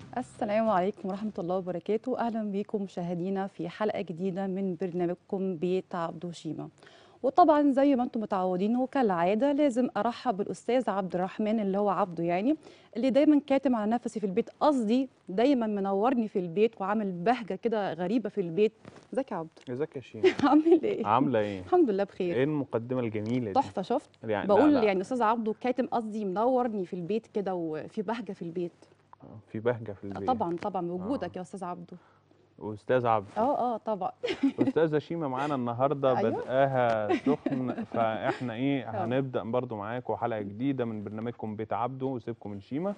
السلام عليكم ورحمة الله وبركاته أهلا بكم مشاهدينا في حلقة جديدة من برنامجكم بيت عبدو شيما وطبعا زي ما انتم متعودين وكالعادة لازم أرحب بالأستاذ عبد الرحمن اللي هو عبده يعني اللي دايما كاتم على نفسي في البيت قصدي دايما منورني في البيت وعامل بهجة كده غريبة في البيت ازيك يا عبده ازيك يا شيماء عامل ايه؟ عامله ايه الحمد لله ايه بخير المقدمه الجميله دي تحفة شفت يعني بقول لا لا يعني أستاذ عبده كاتم قصدي منورني في البيت كده وفي بهجة في البيت في بهجه في البيت طبعا طبعا بوجودك آه. يا أستاذ عبده واستاذ عبد اه اه طبعا استاذه شيماء معانا النهارده أيوة. بدأها سخن فاحنا ايه آه. هنبدا برضو معاكم حلقه جديده من برنامجكم بيت عبده وسيبكم من شيماء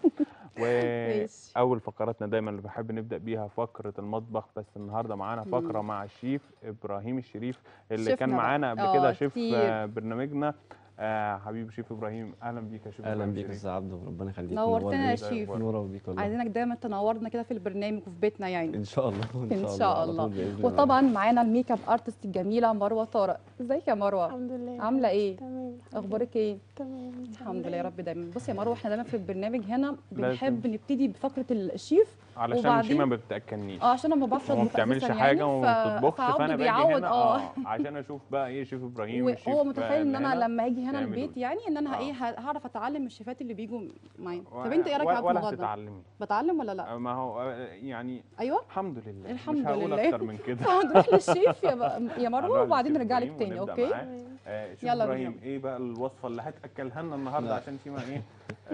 ماشي. واول فقراتنا دايما اللي بحب نبدا بيها فقره المطبخ بس النهارده معانا فقره مم. مع الشيف ابراهيم الشريف اللي شيفنا كان بقى. معانا قبل آه، كده شيف كتير. آه، برنامجنا آه حبيبي شيف ابراهيم اهلا بيك يا شيف اهلا إبراهيم بيك يا شريف. استاذ عبده ربنا يخليك نورتنا يا منور زي شيف الفل. نورة بيك والله عايزينك دايما تنورنا كده في البرنامج وفي بيتنا يعني ان شاء الله ان شاء على الله طول بإذن الله. وطبعا معانا الميك اب ارتست الجميله مروه طارق ازيك يا مروه الحمد لله عامله ايه تمام الحمد اخبارك ايه لله. تمام الحمد لله يا رب دايما بصي يا مروه احنا دايما في البرنامج هنا لازم. بنحب نبتدي بفقره الشيف علشان وبعدين- شيماء ما بتاكلنيش اه عشان انا ما بعرفش وما اطبخ بتعملش أساساً حاجه يعني وما بتطبخش فعبده فانا باجي بيعود هنا اه اه عشان اشوف بقى ايه شيف ابراهيم وهو والشيف متخيل ان انا نانا. لما اجي هنا تعملوا البيت إيه؟ يعني ان انا آه. ايه ه- هعرف اتعلم من الشيفات اللي بيجوا معايا و- طب انت ايه رايك و- في ولا الموضوع ده هتتعلمي بتعلم ولا لا ما هو آه، يعني ايوه الحمد لله الحمد مش هقول لله. اكتر من كده فهنروح للشيف يا ب- يا هنروح مروه وبعدين للشيف نرجع لك إبراهيم تاني ونبدأ اوكي معاه. تمام. آه شيف يلا ابراهيم بينا. ايه بقى الوصفه اللي هتاكلها لنا النهارده لا. عشان شيماء ايه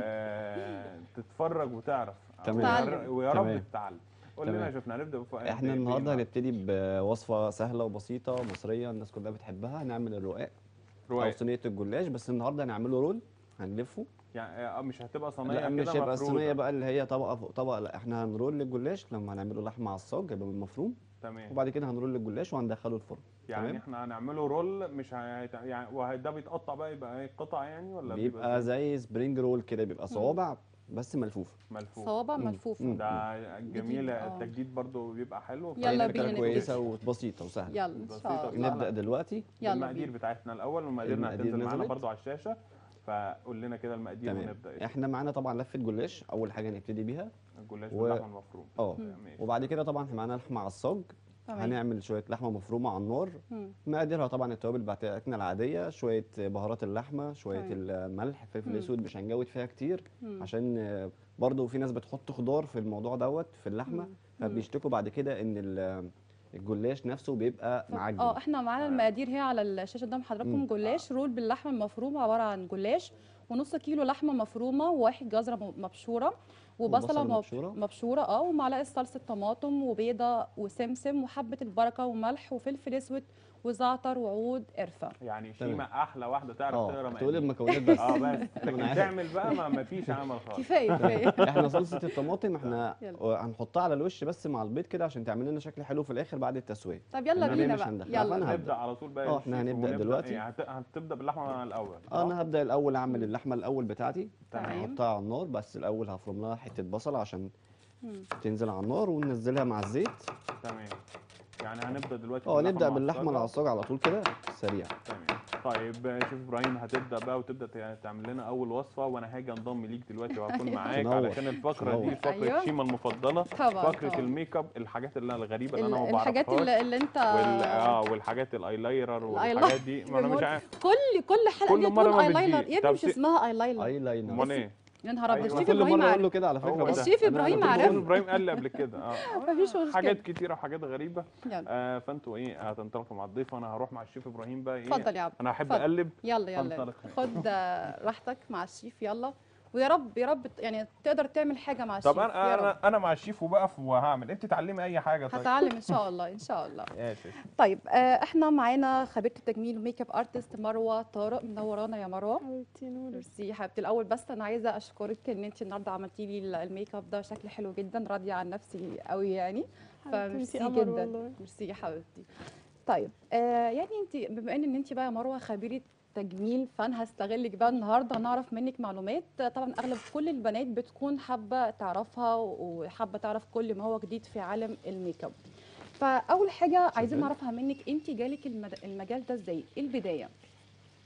آه تتفرج وتعرف تمام. ويا تتعلم. ر- ويا رب تمام. تتعلم قول لنا تمام. شفنا هنبدا بف- احنا بإيه النهارده هنبتدي بوصفه سهله وبسيطه مصريه الناس كلها بتحبها هنعمل الرقاق او رواية. صينيه الجلاش بس النهارده هنعمله رول هنلفه يعني آه، مش هتبقى صينيه لا كده مش هيبقى مفرودة. الصينيه بقى اللي هي طبقه فوق طبقه لا احنا هنرول الجلاش لما هنعمله لحمه على الصاج هيبقى مفروم تمام وبعد كده هنرول الجلاش وهندخله الفرن يعني تمام. احنا هنعمله رول مش هيت... يعني وده بيتقطع بقى يبقى ايه قطع يعني ولا بيبقى زي سبرينج رول كده بيبقى صوابع بس ملفوفه ملفوف صوابع مم. ملفوفه مم. ده جميل آه. التجديد برضو بيبقى حلو يلا فهي فكرة بينا كويسه وبسيطه وسهله يلا ان بسيطة شاء كده. الله نبدا دلوقتي يلا المقادير بينا بتاعتنا الاول والمقادير المقادير هتنزل معانا نزلت. برضو على الشاشه فقول لنا كده المقادير تمام ونبدا ايه احنا معانا طبعا لفه جلاش اول حاجه نبتدي بيها الجلاش و- واللحمه المفرومه اه ماشي. وبعد كده طبعا احنا معانا لحمه على الصاج تمام هنعمل شويه لحمه مفرومه على النار مم. مقاديرها طبعا التوابل بتاعتنا العاديه شويه بهارات اللحمه شويه تمام. الملح فلفل مم. اسود مش هنجود فيها كتير مم. عشان آه، برضو في ناس بتحط خضار في الموضوع دوت في اللحمه مم. فبيشتكوا بعد كده ان ال- الجلاش نفسه بيبقى معجن اه احنا معانا تمام. المقادير هي على الشاشه قدام حضراتكم مم. جلاش رول باللحمه المفرومه عباره عن جلاش ونص كيلو لحمه مفرومه وواحد جزره م- مبشوره وبصله وبصلة مب- مبشورة. مبشوره اه ومعلقه صلصه طماطم وبيضه وسمسم وحبه البركه وملح وفلفل اسود وزعتر وعود قرفه يعني تمام. شيماء احلى واحده تعرف اه تقرا تقول مقادير المكونات بس اه بس لكن أنا عارف. تعمل بقى ما ما فيش عمل خالص كفايه كفايه احنا صلصه الطماطم احنا يلا. هنحطها على الوش بس مع البيض كده عشان تعمل لنا شكل حلو في الاخر بعد التسويه طب يلا إنما بينا مش بقى هندخل. يلا فأنا بينا. نبدا على طول بقى يا اه، احنا شيف، هنبدأ ونبدأ دلوقتي. ايه هت- هتبدا باللحمه الاول اه صح؟ انا هبدا الاول اعمل اللحمه الاول بتاعتي تمام. هحطها على النار بس الاول هفرم لها حته بصل عشان مم. تنزل على النار وننزلها مع الزيت تمام يعني هنبدا دلوقتي اه نبدا مع باللحمه الصاجة. العصاج على طول كده سريع تمام طيب شيف ابراهيم هتبدا بقى وتبدا ت- تعمل لنا اول وصفه وانا هاجي انضم ليك دلوقتي وهكون معاك تنور. علشان الفقره دي تنور. فقره أيوة. شيماء المفضله طبعا فقره طبعا. الميك اب الحاجات اللي أنا الغريبه اللي انا ما ال- الحاجات بعرفهاش اللي, اللي انت وال... اه والحاجات الايلاينر والحاجات دي ما انا مش عارف كل كل حلقه كل دي مرة تقول ما ايلاينر بتجيب. يا ابني طب مش سي- اسمها ايلاينر اي لاينر امال ايه يا نهار ابيض أيوة. الشيف كل ابراهيم مره اقول له عارف كده على فكره هو بس ده. الشيف أنا إبراهيم على طول عارف. شيف بقول له ابراهيم قال لي قبل كده اه مفيش مشكله حاجات كتيره وحاجات غريبه يلا آه فانتوا ايه هتنطلقوا مع الضيف وانا هروح مع الشيف ابراهيم بقى ايه اتفضل يا عبد انا هحب اتفضل. اقلب يلا يلا فانطلق. خد آه، راحتك مع الشيف يلا ويا رب يا رب ت- يعني تقدر تعمل حاجه مع الشيف طب انا يا رب. انا انا مع الشيف وبقف وهعمل انت تعلمي اي حاجه طيب هتعلم ان شاء الله ان شاء الله يا شيف طيب آه احنا معانا خبيره التجميل وميك اب ارتست مروه طارق منورانا يا مروه حبيبتي نور ميرسي يا حبيبتي الاول بس انا عايزه اشكرك ان انت النهارده عملتي لي ال- الميك اب ده شكل حلو جدا راضيه عن نفسي قوي يعني فميرسي حبيبتي قمر جدا والله. ميرسي يا حبيبتي طيب آه يعني انت بما ان انت بقى يا مروه خبيره تجميل فانا هستغلك بقى النهارده نعرف منك معلومات طبعا اغلب كل البنات بتكون حابه تعرفها وحابه تعرف كل ما هو جديد في عالم الميك اب فاول حاجه عايزين شغال. نعرفها منك انت جالك المد- المجال ده ازاي ايه البدايه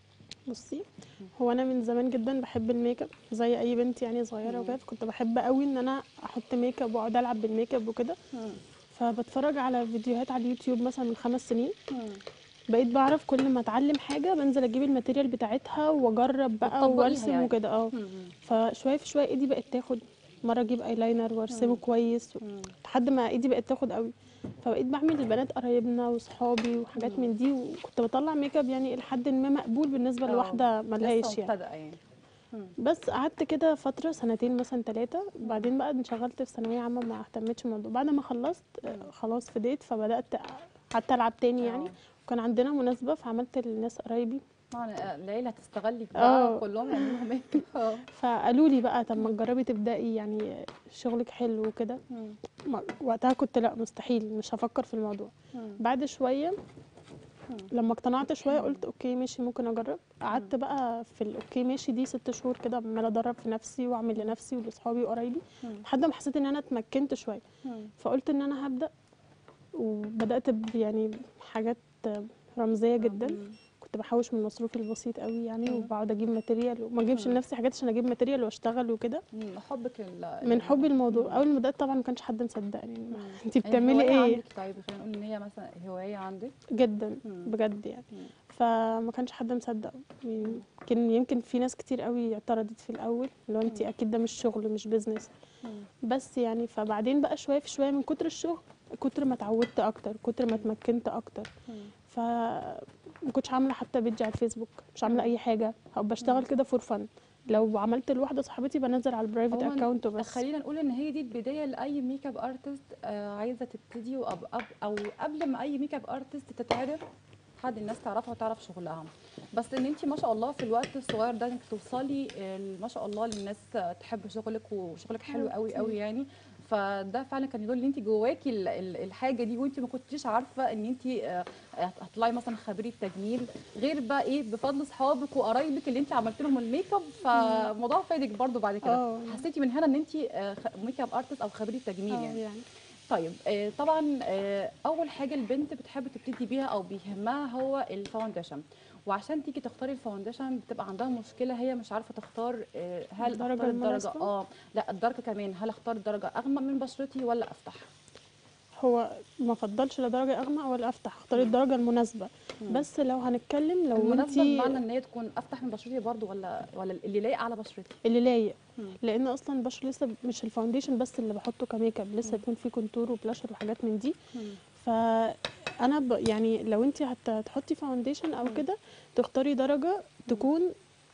بصي هو انا من زمان جدا بحب الميك اب زي اي بنت يعني صغيره وكده كنت بحب قوي ان انا احط ميك اب واقعد العب بالميك اب وكده فبتفرج على فيديوهات على اليوتيوب مثلا من خمس سنين بقيت بعرف كل ما اتعلم حاجه بنزل اجيب الماتيريال بتاعتها واجرب بقى وتطبقيها وارسم يعني. وكده اه فشويه في شويه ايدي بقت تاخد مره اجيب ايلاينر وارسمه كويس و- لحد ما ايدي بقت تاخد قوي فبقيت بعمل لبنات قرايبنا وصحابي وحاجات من دي وكنت بطلع ميك اب يعني لحد ما مقبول بالنسبه آه. لواحده ملهاش لسه يعني مبتدئه يعني بس قعدت كده فتره سنتين مثلا ثلاثه بعدين بقى انشغلت في ثانويه عامه ما اهتمتش بالموضوع بعد ما خلصت آه، خلاص فديت فبدات قعدت العب تاني يعني آه. وكان عندنا مناسبه فعملت للناس قرايبي طبعا العيله هتستغلك آه. بقى كلهم يعملوا ميك اب اه فقالوا لي بقى طب ما تجربي تبدأي يعني شغلك حلو وكده ما- وقتها كنت لا مستحيل مش هفكر في الموضوع بعد شوية لما اقتنعت شوية قلت اوكي ماشي ممكن اجرب قعدت بقى في الاوكي ماشي دي ست شهور كده عمالة ادرب في نفسي واعمل لنفسي ولاصحابي وقرايبي لحد ما حسيت ان انا اتمكنت شوية فقلت ان انا هبدأ وبدأت ب- يعني حاجات رمزية جدا كنت بحوش من مصروفي البسيط قوي يعني وبقعد اجيب ماتيريال وما اجيبش لنفسي حاجات عشان اجيب ماتيريال واشتغل وكده من حبك ال- من حبي الموضوع اول ما بدات طبعا ما كانش حد مصدقني انت هي بتعملي هواية ايه عندك طيب خلينا نقول ان هي مثلا هوايه عندك جدا مم. بجد يعني مم. فما كانش حد مصدق يمكن يمكن في ناس كتير قوي اعترضت في الاول اللي هو انت اكيد ده مش شغل مش بيزنس بس يعني فبعدين بقى شويه في شويه من كتر الشغل كتر ما اتعودت اكتر كتر ما اتمكنت اكتر ف ما كنتش عامله حتى بيج على الفيسبوك مش عامله اي حاجه او بشتغل كده فور فن لو عملت لواحده صاحبتي بنزل على البرايفت عموماً اكونت وبس خلينا نقول ان هي دي البدايه لاي ميك اب ارتست آه عايزه تبتدي وأب أب او قبل ما اي ميك اب ارتست تتعرف حد الناس تعرفها وتعرف شغلها بس ان انت ما شاء الله في الوقت الصغير ده انك توصلي آه، ما شاء الله للناس آه، تحب شغلك وشغلك حلو قوي قوي يعني فده فعلا كان يدل ان انت جواكي ال- ال- الحاجه دي وانت ما كنتيش عارفه ان انت آه، هتطلعي مثلا خبيره تجميل غير بقى ايه بفضل اصحابك وقرايبك اللي انت عملت لهم الميك اب فالموضوع فادك برضو بعد كده اه. حسيتي من هنا ان انت آه، خ- ميك اب ارتست او خبيره تجميل اه يعني يعني طيب آه، طبعا آه، اول حاجه البنت بتحب تبتدي بيها او بيهمها هو الفاونديشن وعشان تيجي تختاري الفاونديشن بتبقى عندها مشكله هي مش عارفه تختار آه، هل الدرجة اختار الدرجه المناسبة؟ اه لا الدرجه كمان هل اختار درجه اغمق من بشرتي ولا افتح هو ما فضلش لا درجه اغمق ولا افتح اختار الدرجه المناسبه بس لو هنتكلم لو المناسبه انتي بمعنى ان هي تكون افتح من بشرتي برضو ولا ولا اللي لايق على بشرتي اللي لايق مم. لان اصلا البشره لسه مش الفاونديشن بس اللي بحطه كميك اب لسه يكون فيه كونتور وبلاشر وحاجات من دي فانا ب... يعني لو انت هتحطي فاونديشن او كده تختاري درجه تكون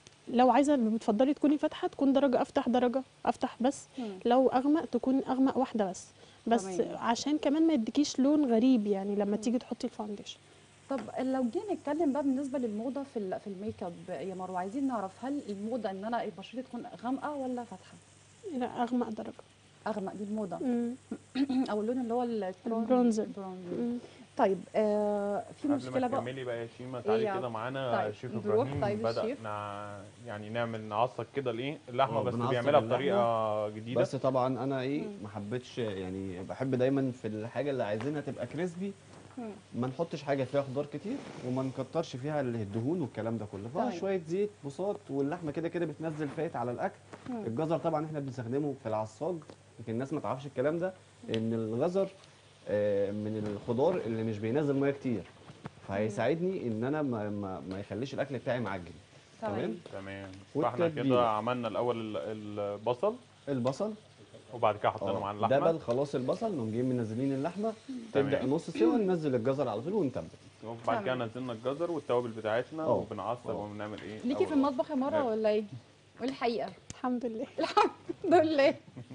لو عايزه بتفضلي تكوني فاتحه تكون درجه افتح درجه افتح بس مم. لو اغمق تكون اغمق واحده بس بس تمام. عشان كمان ما يديكيش لون غريب يعني لما تيجي تحطي الفاونديشن طب لو جينا نتكلم بقى بالنسبه للموضه في ال- في الميك اب يا مروه عايزين نعرف هل الموضه ان انا بشرتي تكون غامقه ولا فاتحه لا اغمق درجه اغمق دي الموضه مم. او اللون اللي هو البرون- البرونزر. البرونزر. مم. طيب آه في قبل مشكله ما بقى تكملي بقى يا شيماء إيه تعالي يا- كده معانا طيب، شيف نروح ابراهيم طيب بدا الشيف. نع... يعني نعمل نعصق كده الايه اللحمه اه، بس بنعصق بيعملها اللحمة. بطريقه جديده بس طبعا انا ايه ما حبيتش يعني بحب دايما في الحاجه اللي عايزينها تبقى كريسبي ما نحطش حاجه فيها خضار كتير وما نكترش فيها الدهون والكلام ده كله تمام. فشويه زيت بساط واللحمه كده كده بتنزل فات على الاكل الجزر طبعا احنا بنستخدمه في العصاج لكن الناس ما تعرفش الكلام ده ان الجزر آه، من الخضار اللي مش بينزل ميه كتير فهيساعدني ان انا ما, ما, ما يخليش الاكل بتاعي معجن تمام. تمام تمام فاحنا والتتبيلة. كده عملنا الاول ال- البصل البصل وبعد كده حطينا اه، مع دبل اللحمه خلاص البصل نقوم جايين منزلين اللحمه تمام. تبدا نص سوا ننزل الجزر على طول ونتبل وبعد كده تمام. نزلنا الجزر والتوابل بتاعتنا اه. وبنعصر اه. وبنعمل ايه ليكي في أول- المطبخ يا مروه لا. ولا ايه والحقيقه الحمد لله الحمد لله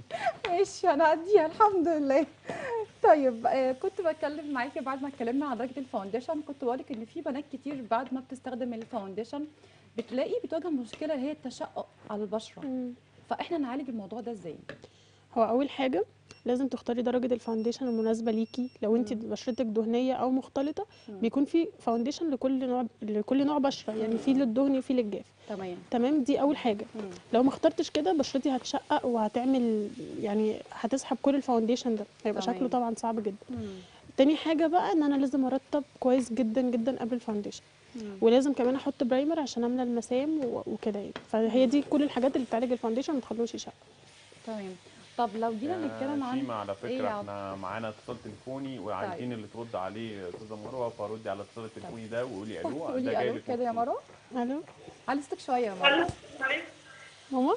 ماشي هنعديها الحمد لله طيب آه كنت بتكلم معاكي بعد ما اتكلمنا عن درجه الفاونديشن كنت بقولك ان في بنات كتير بعد ما بتستخدم الفاونديشن بتلاقي بتواجه مشكله هي التشقق على البشره مم. فاحنا نعالج الموضوع ده ازاي هو اول حاجه لازم تختاري درجه الفاونديشن المناسبه ليكي لو انت بشرتك دهنيه او مختلطه بيكون في فاونديشن لكل نوع لكل نوع بشره يعني في للدهني وفي للجاف تمام تمام دي اول حاجه مم. لو ما اخترتش كده بشرتي هتشقق وهتعمل يعني هتسحب كل الفاونديشن ده هيبقى تمام. شكله طبعا صعب جدا مم. تاني حاجه بقى ان انا لازم ارطب كويس جدا جدا قبل الفاونديشن ولازم كمان احط برايمر عشان املى المسام و- وكده يعني فهي دي كل الحاجات اللي بتعالج الفاونديشن ما تخلوش يشقق تمام طب لو جينا نتكلم عن شيما على إيه فكره يا احنا معانا اتصال تليفوني وعايزين اللي ترد عليه استاذه مروه فردي على الاتصال التليفوني ده وقولي الو ده قولي جاي الو لك كده يا مخصوص. مروه الو علي صوتك شويه يا مروه ماما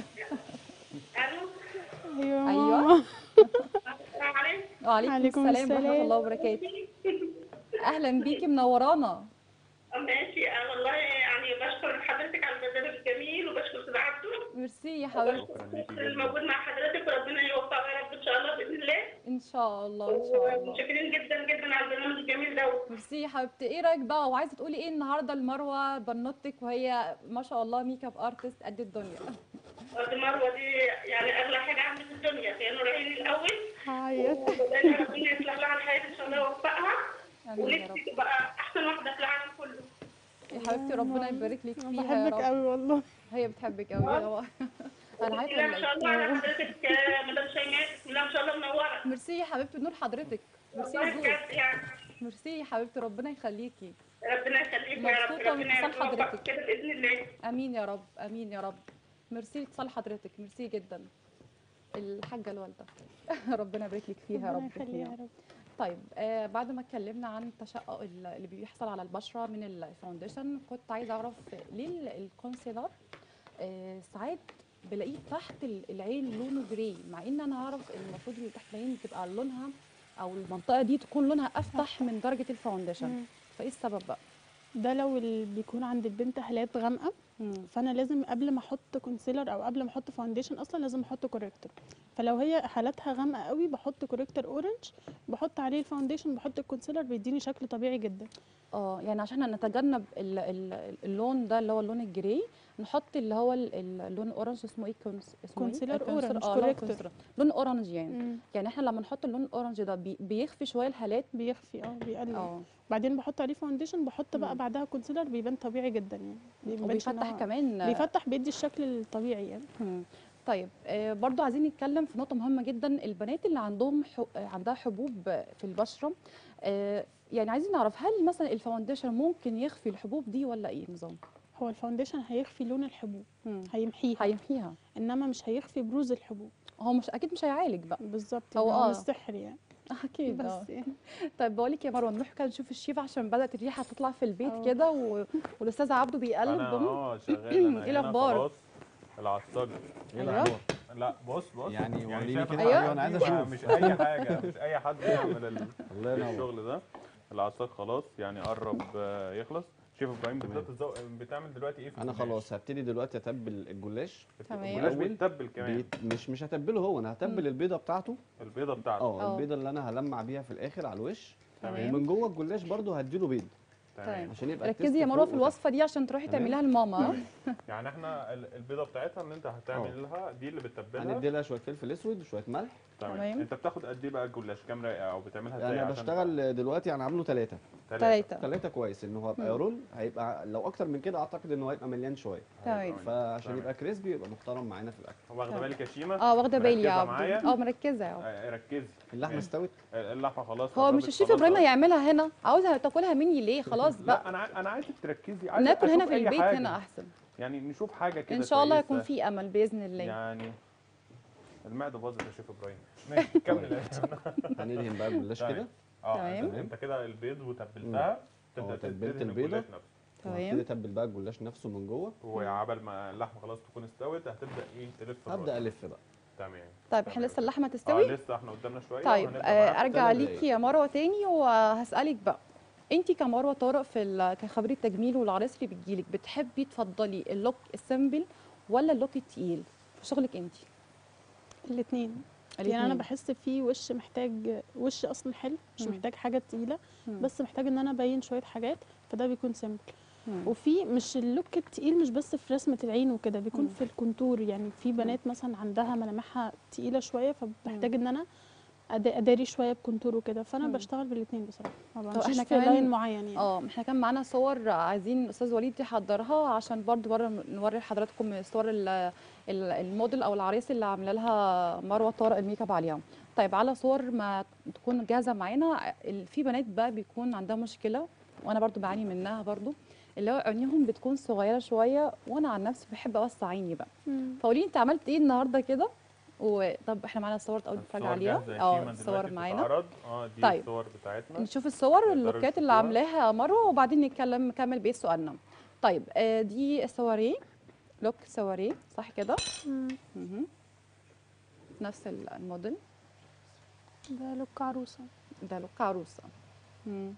الو ايوه أيوة. ماما. السلام عليكم وعليكم عليكم السلام ورحمه السلام. الله وبركاته اهلا بيكي منورانا ماشي انا والله يعني بشكر حضرتك على البرنامج الجميل وبشكر استاذ عبده ميرسي يا حبيبتي شكرا ليكي اللي جدا موجود مع حضرتك وربنا يوفقه يا رب ان شاء الله باذن الله ان شاء الله ان شاء الله ومتشكرين جدا جدا على البرنامج الجميل ده ميرسي يا حبيبتي ايه رايك بقى وعايزه تقولي ايه النهارده لمروه بنوتك وهي ما شاء الله ميك اب ارتست قد الدنيا دي مروه دي يعني اغلى حاجه عندي في الدنيا هي نورعين الاول هعيط وبدأنا ربنا يصلح لها الحياه ان شاء الله ويوفقها امين يا رب ونفسي تبقى احسن واحده في العالم كله يا حبيبتي ربنا يبارك لك أنا فيها يا بحبك رب قوي والله هي بتحبك قوي انا عارفه لا ما شاء الله إن- على حضرتك يا مدام شيماء بسم الله ما شاء الله منوره ميرسي يا حبيبتي نور حضرتك ميرسي والله يا زوز بجد يعني ميرسي يا حبيبتي ربنا يخليكي ربنا يخليك يا رب مبسوطة ربنا باتصال يوفقك حضرتك. كده باذن الله امين يا رب امين يا رب ميرسي لاتصال حضرتك ميرسي جدا الحاجه الوالده ربنا يبارك لك فيها يا ربنا رب يخليها يا رب طيب آه بعد ما اتكلمنا عن التشقق ال- اللي بيحصل على البشره من الفاونديشن كنت عايزه اعرف ليه ال- الكونسيلر آه ساعات بلاقيه تحت ال- العين لونه جراي مع ان انا اعرف إن المفروض اللي تحت العين تبقى لونها او المنطقه دي تكون لونها افتح من درجه الفاونديشن مم. فايه السبب بقى ده لو ال- بيكون عند البنت هالات غامقه فانا لازم قبل ما احط كونسيلر او قبل ما احط فاونديشن اصلا لازم احط كوريكتور فلو هي حالاتها غامقه قوي بحط كوريكتور اورنج بحط عليه الفاونديشن بحط الكونسيلر بيديني شكل طبيعي جدا اه يعني عشان نتجنب ال- ال- اللون ده اللي هو اللون الجراي نحط اللي هو ال- ال- اللون الاورنج اسمه ايه كونس اسمه كونسيلر إيه؟ كونسيلر- أورنج، اه لا، كوريكتور. كونسيلر. لون اورنج يعني مم. يعني احنا لما نحط اللون الاورنج ده بي بيخفي شويه الهالات بيخفي اه بيقلل اه بعدين بحط عليه فاونديشن بحط بقى مم. بعدها كونسيلر بيبان طبيعي جدا يعني بيبانش إن وبيفتح هو- كمان بيفتح بيدي الشكل الطبيعي يعني مم. طيب آه برضو عايزين نتكلم في نقطه مهمه جدا البنات اللي عندهم حو... آه، عندها حبوب في البشره آه يعني عايزين نعرف هل مثلا الفاونديشن ممكن يخفي الحبوب دي ولا ايه نظام هو الفاونديشن هيخفي لون الحبوب مم. هيمحيها هيمحيها انما مش هيخفي بروز الحبوب هو مش اكيد مش هيعالج بقى بالظبط هو يعني هو آه. مش سحر يعني اكيد آه. بس يعني طيب بقول لك يا مروه نروح كده نشوف الشيف عشان بدات الريحه تطلع في البيت أه. كده و... والاستاذ عبده بيقلب انا ضمن اه شغال انا إيه هنا الأخبار؟ خلاص العصاج ايه أيوة. الأخبار؟ لا بص بص يعني وريني شايف كده أيوة. الحاجة أنا عايز دي أشوف. مش اي حاجه مش اي حد يعمل ال- الله ينور الشغل ده العصاج خلاص يعني قرب آه، يخلص شيف ابراهيم بالظبط الزو- بتعمل دلوقتي ايه في انا الجلاش؟ خلاص هبتدي دلوقتي اتبل الجلاش تمام. الجلاش الأول بيتبل كمان بيت مش مش هتبله هو انا هتبل البيضه بتاعته البيضه بتاعته اه آه. البيضه اللي انا هلمع بيها في الاخر على الوش تمام. ومن جوه الجلاش برضو هديله بيض تمام. عشان يبقى ركزي التيست يا مروه فوق في وتحت. الوصفه دي عشان تروحي تمام. تعمليها لماما يعني احنا ال- البيضه بتاعتها ان انت هتعمل لها دي اللي بتتبلها هندي لها شويه فلفل اسود وشويه ملح تمام. تمام انت بتاخد قد ايه بقى الجلاش كام رقه او بتعملها ازاي انا عشان بشتغل دلوقتي انا عامله ثلاثه تلاتة. ثلاثه ثلاثه كويس ان هو هيبقى مم. رول هيبقى لو اكتر من كده اعتقد ان هو هيبقى مليان شويه تمام. فعشان تمام. يبقى كريسبي يبقى محترم معانا في الاكل واخده بالك يا شيماء اه واخده بالي يا مركزة معايا؟ عبده اه مركزه يا عبده آه، ركزي اللحمه ماشي. استوت اللحمه خلاص هو قربت مش الشيف خلاص ابراهيم أهو. هيعملها هنا عاوزها تاكلها مني ليه خلاص لا بقى انا عاي- انا عايزك تركزي عايز ناكل هنا أشوف في أي البيت حاجة. هنا احسن يعني نشوف حاجه كده ان شاء الله كويسة. يكون في امل باذن الله يعني المعده باظت يا شيف ابراهيم ماشي كمل يا شيخ. هندهن بقى الجلاش تمام. كده اه تمام. أنت- انت كده البيض وتبلتها اه، تبدا تبلت تدهن البيضة. الجلاش نفسه وهبتدي تمام اتبل بقى الجلاش نفسه من جوه وعبل ما اللحمه خلاص تكون استوت هتبدا ايه تلف هبدا الراس. الف بقى تمام طيب احنا لسه اللحمه اه تستوي لسه احنا قدامنا شويه طيب وهنبدأ آه معاك ارجع ثلاث ليكي يا مروه تاني وهسالك بقى انت كمروه طارق في ال- كخبيره تجميل والعرايس اللي بتجيلك بتحبي تفضلي اللوك السيمبل ولا اللوك التقيل في شغلك انت الاثنين يعني انا بحس في وش محتاج وش اصلا حلو مش مم. محتاج حاجه تقيله مم. بس محتاج ان انا ابين شويه حاجات فده بيكون سيمبل مم. وفي مش اللوك التقيل مش بس في رسمه العين وكده بيكون مم. في الكونتور يعني في بنات مثلا عندها ملامحها تقيله شويه فبحتاج ان انا أدا- اداري شويه بكونتور وكده فانا مم. بشتغل بالاثنين بصراحه ما طب بمشيش إحنا في كمان- لاين معين يعني اه احنا كان معانا صور عايزين الاستاذ وليد يحضرها عشان برضو بره نوري لحضراتكم صور ال- ال- الموديل او العريس اللي عامله لها مروه طارق الميك اب عليها طيب على صور ما تكون جاهزه معانا ال- في بنات بقى بيكون عندها مشكله وانا برضو بعاني منها برضو اللي هو عينيهم بتكون صغيره شويه وانا عن نفسي بحب اوسع عيني بقى مم. فقولي لي انت عملت ايه النهارده كده وطب احنا معانا صور اول نتفرج الصور عليها جاهزة يا اه شيماء الصور دلوقتي معانا بتتعرض. اه دي طيب. الصور بتاعتنا نشوف الصور تقدروا واللوكات اللي تشوفوها. عاملاها مروه وبعدين نتكلم نكمل بقيه سؤالنا طيب آه دي سواريه لوك سواريه صح كده مم. مهم. نفس ال- الموديل ده لوك عروسه ده لوك عروسه مم.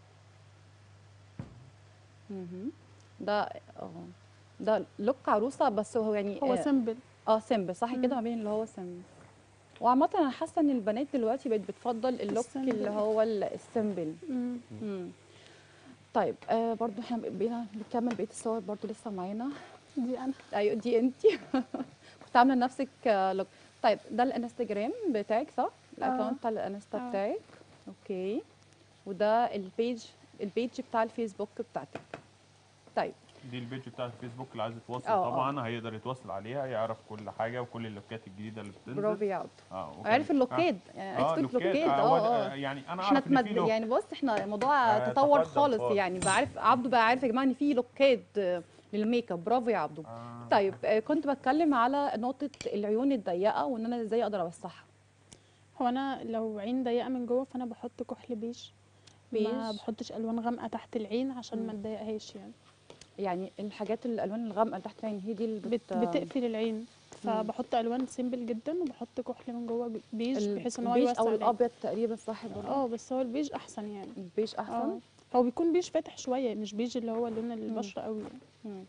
مهم. ده اه ده لوك عروسه بس هو يعني هو آه، سيمبل اه سيمبل صح مم. كده ما بين اللي هو سيمبل وعامة انا حاسة ان البنات دلوقتي بقت بتفضل اللوك السيمبل. اللي هو ال- السيمبل مم. مم. طيب آه برضو احنا بقينا بنكمل بقية الصور برضو لسه معانا دي انا ايوه دي انتي كنت عاملة لنفسك آه، لوك طيب ده الانستجرام بتاعك صح؟ الاكونت بتاع الانستا آه. بتاعك اوكي وده البيج البيج بتاع الفيسبوك بتاعتك طيب دي البيج بتاع الفيسبوك اللي عايز يتواصل اه، اه. طبعا هيقدر يتواصل عليها يعرف كل حاجه وكل اللوكات الجديده اللي بتنزل برافو يا عبد اه وكان- عارف اللوكات يعني اه عرفت لوكات اللوكات آه، اه هو- اه يعني انا احنا اعرف ان في اتمد لوك يعني بص احنا الموضوع آه، تطور تقدم خالص خالص. يعني بعرف عبده بقى عارف يا جماعه ان في لوكات آه، للميك اب برافو يا عبده آه. طيب آه، كنت بتكلم على نقطه العيون الضيقه وان انا ازاي اقدر اوسعها هو انا لو عين ضيقه من جوه فانا بحط كحل بيج ما بيج. بحطش الوان غامقه تحت العين عشان ما مم. تضايقهاش يعني يعني الحاجات الالوان الغامقه اللي تحت العين هي دي اللي بت... بتقفل العين فبحط الوان سيمبل جدا وبحط كحل من جوه بيج بحيث ان هو البيج يوسع او العين. الابيض تقريبا صح برضه اه بس هو البيج احسن يعني البيج احسن اه هو بيكون بيج فاتح شويه مش بيج اللي هو لون البشره قوي يعني. مم.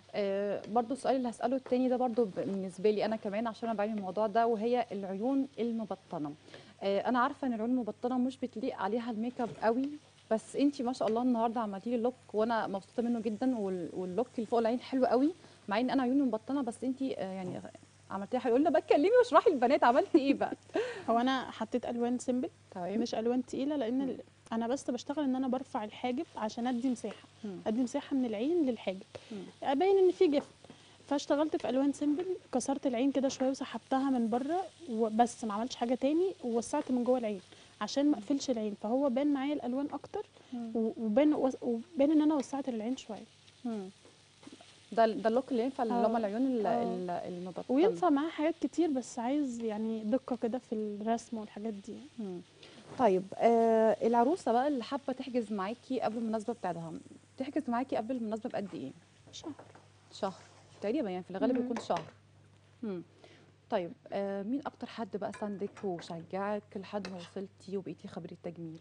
آه برضو السؤال اللي هسأله التاني ده برضو ب- بالنسبة لي أنا كمان عشان أنا بعاني من الموضوع ده وهي العيون المبطنة آه أنا عارفة إن العيون المبطنة مش بتليق عليها الميك اب قوي بس انتي ما شاء الله النهارده عملتي لي لوك وانا مبسوطه منه جدا وال- واللوك اللي فوق العين حلو قوي مع ان انا عيوني مبطنه بس انتي آه يعني عملتيها حلو قلنا بقى اتكلمي واشرحي للبنات عملتي ايه بقى هو انا حطيت الوان سيمبل تمام مش الوان تقيله لان ال- انا بس بشتغل ان انا برفع الحاجب عشان ادي مساحه مم. ادي مساحه من العين للحاجب مم. ابين ان في جفن فاشتغلت في الوان سيمبل كسرت العين كده شويه وسحبتها من بره وبس ما عملتش حاجه تاني ووسعت من جوه العين عشان ما اقفلش العين فهو بان معايا الالوان اكتر مم. و- وبان وس- وبان ان انا وسعت العين شويه مم. ده ده اللوك اللي ينفع اللي هم اه. العيون ال- اه. ال- المبطنه وينفع معاه حاجات كتير بس عايز يعني دقه كده في الرسم والحاجات دي مم. طيب آه العروسه بقى اللي حابه تحجز معاكي قبل المناسبه بتاعتها تحجز معاكي قبل المناسبه بقد ايه شهر شهر تقريبا يعني في الغالب مم. يكون شهر مم. طيب آه مين اكتر حد بقى ساندك وشجعك لحد ما وصلتي وبقيتي خبيره تجميل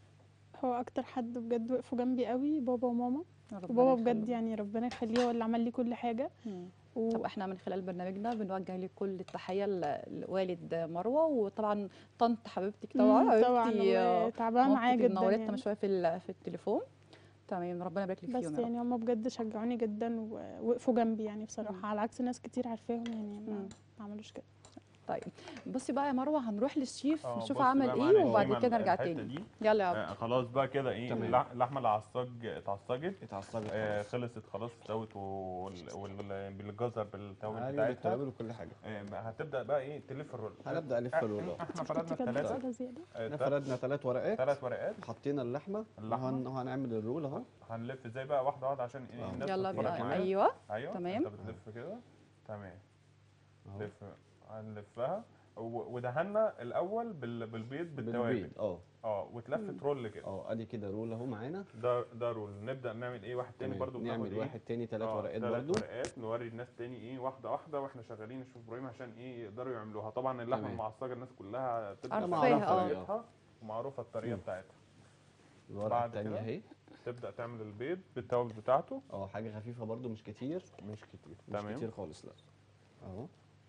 هو اكتر حد بجد وقفوا جنبي قوي بابا وماما ربنا وبابا بجد يخليهم. يعني ربنا يخليه هو اللي عمل لي كل حاجه مم. و... طب احنا من خلال برنامجنا بنوجه لك كل التحيه ل- لوالد مروه وطبعا طنط حبيبتك طبعا مم، طبعا حبيبتي آه، تعبانه معاه مامتك جدا نورتنا يعني. من شويه في ال- في التليفون تمام ربنا يبارك لك بس فيهم يا رب. يعني هم بجد شجعوني جدا ووقفوا جنبي يعني بصراحه مم. على عكس ناس كتير عارفاهم يعني ما, مم. ما عملوش كده طيب بصي بقى يا مروه هنروح للشيف اه، نشوف بص عمل بقى ايه معانا وبعد شيماء كده نرجع الحتة تاني دي. يلا يا عبد آه خلاص بقى كده ايه تمام. اللح- اللحمه العصاج اتعصجت اتعصبت آه خلاص. خلصت خلاص استوت وال- وال- بالجزر بالتوابل ايوه بتاعتها بالتوابل وكل حاجه آه هتبدا بقى ايه تلف الرول هنبدا الف آه، الرول احنا كنت فردنا كانت الثلاثه مسألة زياده احنا فردنا ثلاث ورقات ثلاث ورقات حطينا اللحمه اللحمة. وهن... وهنعمل الرول اهو هنلف ازاي بقى واحده واحده عشان ايه اه. الناس يلا تتفرج بينا معانا. ايوه ايوه تمام. انت بتلف كده تمام اهو لف هنلفها و- ودهنا الاول بال- بالبيض بالتوابل بالبيض اه اه واتلفت رول كده اه ادي كده رول اهو معانا ده ده رول نبدا نعمل ايه واحد تاني تمام. برضو بناخد نعمل إيه؟ واحد تاني ثلاث آه، ورقات تلات برضو ورقات نوري الناس تاني ايه واحده واحده واحنا شغالين نشوف ابراهيم عشان ايه يقدروا يعملوها طبعا اللحمه تمام. المعصجه الناس كلها تبقى عارفاها، معروفة اه. طريقتها ومعروفه الطريقه مم. بتاعتها الورقه بعد الثانيه كده؟ اهي تبدا تعمل البيض بالتوابل بتاعته اه حاجه خفيفه برضو مش كتير مش كتير مش تمام كتير خالص لا اهو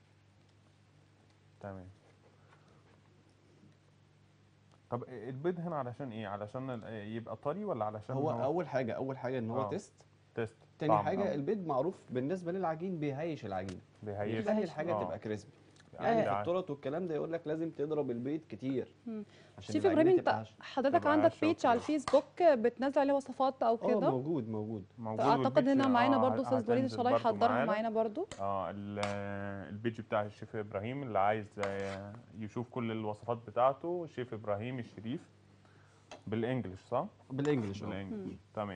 تمام طب البيض هنا علشان ايه علشان ال- يبقى طري ولا علشان هو اول حاجه اول حاجه ان هو اه. تيست تيست تاني طعم. حاجه اه. البيض معروف بالنسبه للعجين بيهيش العجين بيهيش بيخلي الحاجه اه. تبقى كريسبي يعني يعني في ع- الطرط والكلام ده يقول لك لازم تضرب البيض كتير مم. عشان شيف العجينة ابراهيم تبقى انت هشة. حضرتك تبقى عندك هشة بيج على وكده. الفيسبوك بتنزل عليه وصفات او اه كده موجود موجود موجود فاعتقد والبيج- هنا معانا اه، برضو استاذ وليد ان هتنزل شاء الله برضو يحضرها معانا. معانا برضو اه ال- البيج بتاع الشيف ابراهيم اللي عايز آه، يشوف كل الوصفات بتاعته الشيف ابراهيم الشريف بالانجلش صح؟ بالانجلش اه بالانجلش تمام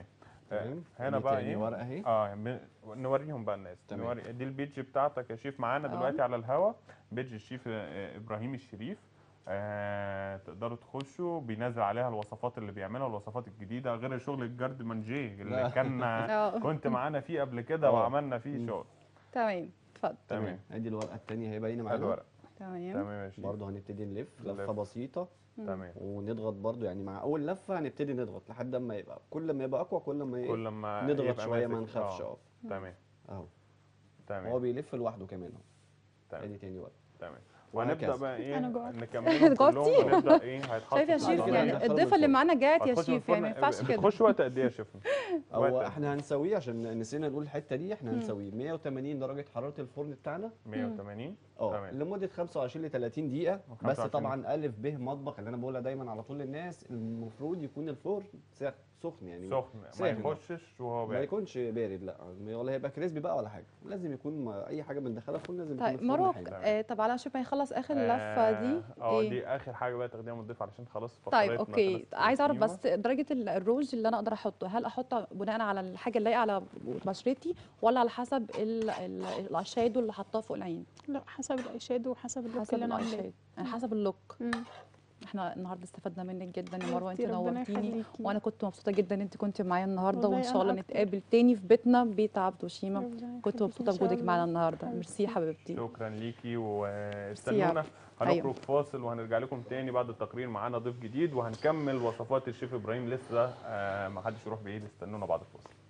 تمام هنا دي بقى تاني ايه ورقه اهي اه ب- نوريهم بقى الناس تمام. نوري دي البيج بتاعتك يا شيف معانا آه. دلوقتي على الهوا بيج الشيف آه، ابراهيم الشريف آه تقدروا تخشوا بينزل عليها الوصفات اللي بيعملها الوصفات الجديده غير شغل الجارد مانجيه اللي لا. كان اه كنت معانا فيه قبل كده آه. وعملنا فيه مم. شغل تمام اتفضل تمام ادي الورقه الثانيه هي باينه معانا الورق تمام تمام يا شيف برضه هنبتدي نلف نلف. لفه بسيطه تمام ونضغط برضه يعني مع اول لفه هنبتدي نضغط لحد ما يبقى كل ما يبقى اقوى كل ما ايه كل ما نضغط يبقى شويه ما ماسك. نخافش آه. اه تمام اهو هو تمام بيلف لوحده كمان اهو تمام ادي تاني ورقه تمام وهنبدا وهكذا. بقى ايه أنا جوعت. نكملهم جوعتي؟ كلهم ونبدا ايه هيتحط شايف يا في شيف الفرن. كده يعني هندخله الضيفه اللي الفرن. معانا جات يا هتخش شيف يعني ما الفرن. ينفعش كده بتخش وقت قد ايه يا شيف؟ وقت هو قد احنا هنسويه عشان نسينا نقول الحته دي احنا هنسويه 180 درجه حراره الفرن بتاعنا 180 اه تمام. لمده 25 ل 30 دقيقه بس 25. طبعا الف ب مطبخ اللي انا بقولها دايما على طول للناس المفروض يكون الفرن سخ- سخن يعني سخن ما ساخن. يخشش وهو ما بارد يكونش بارد لا ولا هيبقى كريسبي بقى ولا حاجه لازم يكون ما اي حاجه بندخلها الفرن لازم يكون طيب الفرن مروه حامي. آه طب على شوف ما يخلص اخر لفه دي اه إيه؟ دي اخر حاجه بقى تاخديها من الضيف علشان خلاص طيب فقرتنا اوكي خلصت عايز اعرف القيمة. بس درجه ال- الروج اللي انا اقدر احطه هل احطه بناء على الحاجه اللي لايقه على بشرتي ولا على حسب ال- ال- الاشادو اللي حطاه فوق العين لا حسب الاي شادو وحسب اللوك حسب اللي انا عاملاه الاشادو يعني حسب اللوك مم. احنا النهارده استفدنا منك جدا يا مروه انت حبيبتي، ربنا نورتيني يخليكي. وانا كنت مبسوطه جدا ان انت كنت معايا النهارده والله وان شاء أنا الله أكتر. نتقابل تاني في بيتنا بيت عبد وشيمه ربنا كنت يخليكي مبسوطه إن شاء بوجودك الله. معانا النهارده حبيبتي. ميرسي يا حبيبتي شكرا ليكي واستنونا أيوة. هنخرج فاصل وهنرجع لكم تاني بعد التقرير معانا ضيف جديد وهنكمل وصفات الشيف ابراهيم لسه آه ما حدش يروح بعيد استنونا بعد الفاصل